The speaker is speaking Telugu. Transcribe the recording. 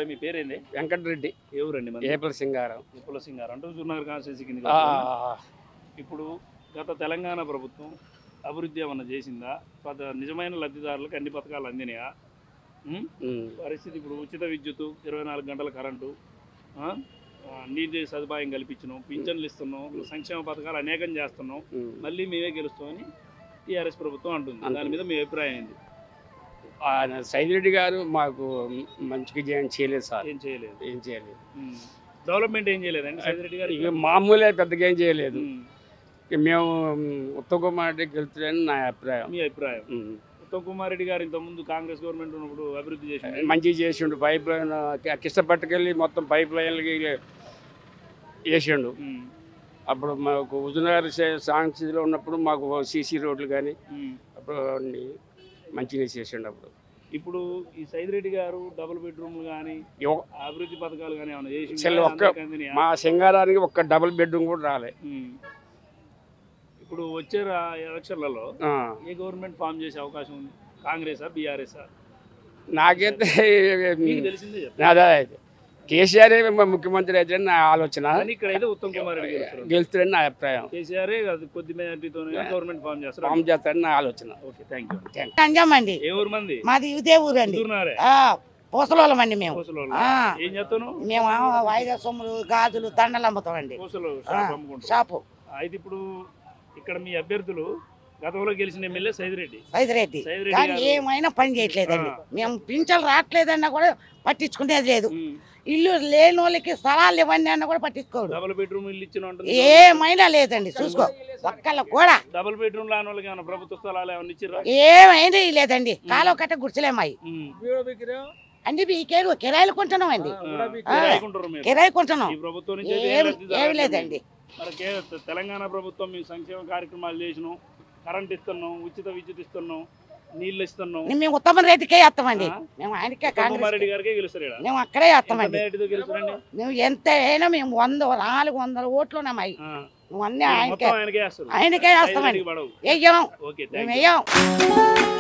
అబ్బాయి మీ పేరేంది వెంకటరెడ్డి ఎవరండి మన ఏపల సింగారం విపుల సింగ్ గారు అంటూ జూనగర్ కాన్స్టిట్యూన్సీ కింద ఆ, ఇప్పుడు గత తెలంగాణ ప్రభుత్వం అభివృద్ధి ఏమన్నా చేసిందా పెద్ద నిజమైన లబ్ధిదారులకు అన్ని పథకాలు అందినాయా ఉమ్? ఉమ్, పరిస్థితి ఇప్పుడు ఉచిత విద్యుత్ ఇరవై నాలుగు గంటల కరెంటు ఆ? ఆ, నీటి సదుపాయం కల్పించినాం పింఛన్లు ఇస్తున్నాం సంక్షేమ పథకాలు అనేకం చేస్తున్నాం ఉమ్. మళ్ళీ మేమే గెలుస్తామని టీఆర్ఎస్ ప్రభుత్వం అంటుంది దాని మీద మీ అభిప్రాయం ఏంది ఆయన సైదిరెడ్డి గారు మాకు మంచిగా చేయని చేయలేదు సార్ ఏం చేయలేదు ఏం చేయలేదు ఉమ్. డెవలప్మెంట్ ఏం చేయలేదండి సైదిరెడ్డి గారు ఇక మామూలే పెద్దగా ఏం చేయలేదు ఉమ్. ఇక మేము ఉత్తమ్ కుమార్ రెడ్డి గెలుతుందని నా అభిప్రాయం మీ అభిప్రాయం ఉమ్. ఉత్తమ్ కుమార్ రెడ్డి గారు ఇంతకుముందు కాంగ్రెస్ గవర్నమెంట్ ఉన్నప్పుడు అభివృద్ధి చేసింది మంచిగా చేసిండు పైప్ లైన్ కిష్ట పట్టుకెళ్ళి మొత్తం పైప్ లైన్లకి వేసిండు అప్పుడు మాకు హుజనగర్ సాంగ్స్లో ఉన్నప్పుడు మాకు సీసీ రోడ్లు కానీ అప్పుడు అన్ని మంచిగా చేసిండు అప్పుడు ఇప్పుడు ఈ సైదిరెడ్డి గారు డబుల్ బెడ్రూమ్లు కానీ ఇవ- అభివృద్ధి పథకాలు కానీ ఏమైనా చేసి అసలు ఒక్క మా సింగారానికి ఒక్క డబుల్ బెడ్రూమ్ కూడా రాలే ఇప్పుడు వచ్చే రా- ఎలక్షన్లలో ఆ, ఏ గవర్నమెంట్ ఫామ్ చేసే అవకాశం ఉంది కాంగ్రెసా బీఆర్ఎస్ నాకైతే మీకు తెలిసిందే చెప్పండి. నాదా కేసీఆర్ ముఖ్యమంత్రి అయితే నా ఆలోచన కానీ ఇక్కడ అయితే ఉత్తమ్ కుమార్ రెడ్డి గెలుస్తారు గెలుస్తారని నా అభిప్రాయం కేసీఆర్ కొద్ది మెజార్టీతో గవర్నమెంట్ ఫామ్ చేస్తారు ఫామ్ చేస్తారని నా ఆలోచన ఓకే థ్యాంక్ యూ అంజామండి ఏ ఊరు మంది మాది ఇదే ఊరండి కుదురునారే ఆ పూసలోళ్ళమండి మేము కోసలో ఆ, ఏం చేస్తాను మేము ఆ వాయిదా సొమ్ములు గాజులు దండలు అమ్ముతామండి కోసలో ఆ, షాప్ అమ్ముకుంటారు షాపు అయితే ఇప్పుడు ఇక్కడ మీ అభ్యర్థులు గతంలో గెలిచిన ఎమ్మెల్యే సైదిరెడ్డి సైదిరెడ్డి సైదిరెడ్డి కానీ గారు ఏమైనా పని చేయట్లేదండి ఆ. మేము పింఛన్లు రావట్లేదన్నా కూడా పట్టించుకునేది లేదు ఉమ్, ఇల్లు లేని వాళ్ళకి స్థలాలు ఇవ్వండి అన్న కూడా పట్టించుకోడు డబుల్ బెడ్రూమ్ ఇల్లు ఇచ్చిన ఉంటుంది ఏమైనా లేదండి చూసుకో ఒక్కళ్ళ కూడా డబుల్ బెడ్రూమ్ లాని వాళ్ళకి ఏమైనా ప్రభుత్వ స్థలాలు ఏమైనా ఇచ్చిర్రా ఏమైనా లేదండి కాలువ కట్ట గుడిసలేమాయి ఉమ్. అంటే మీకేరు కిరాయిలు కొంటున్నామండి ఆ, కిరాయికుంటారు మీరు. కిరాయి కొంటున్నాం ఈ ప్రభుత్వం నుంచి అయితే ఏం ఏమి లబ్ధి ఏమి జరగట్లేదు. లేదండి మరి కే- తెలంగాణ ప్రభుత్వం మేము సంక్షేమ కార్యక్రమాలు చేసినాం కరెంట్ ఇస్తున్నాం ఉచిత విద్యుత్ ఇస్తున్నాం నీళ్ళు ఇస్తున్నాం మేము ఉత్తమ రెడ్డికే వేస్తామండి ఆ? మేము ఆయనకే ఉత్తమ్ కుమార్ కాంగ్రెస్ రెడ్డి గారికే గెలుస్తారు ఈడ. మేము అక్కడే ఎంత వేస్తామండి మెజారిటీతో గెలుస్తారండి మేము ఎంత అయినా మేము వంద నాలుగు వందల ఓట్లు ఉన్నామయ్యి ఆ. నువ్వు అన్నీ మీరు ఆయనకే మొత్తం ఆయనకే వేస్తారు ఆయనకే వేస్తామండి సైదిరెడ్డికి పడవు వెయ్యం ఓకే మేము థ్యాంక్ యూ వెయ్యం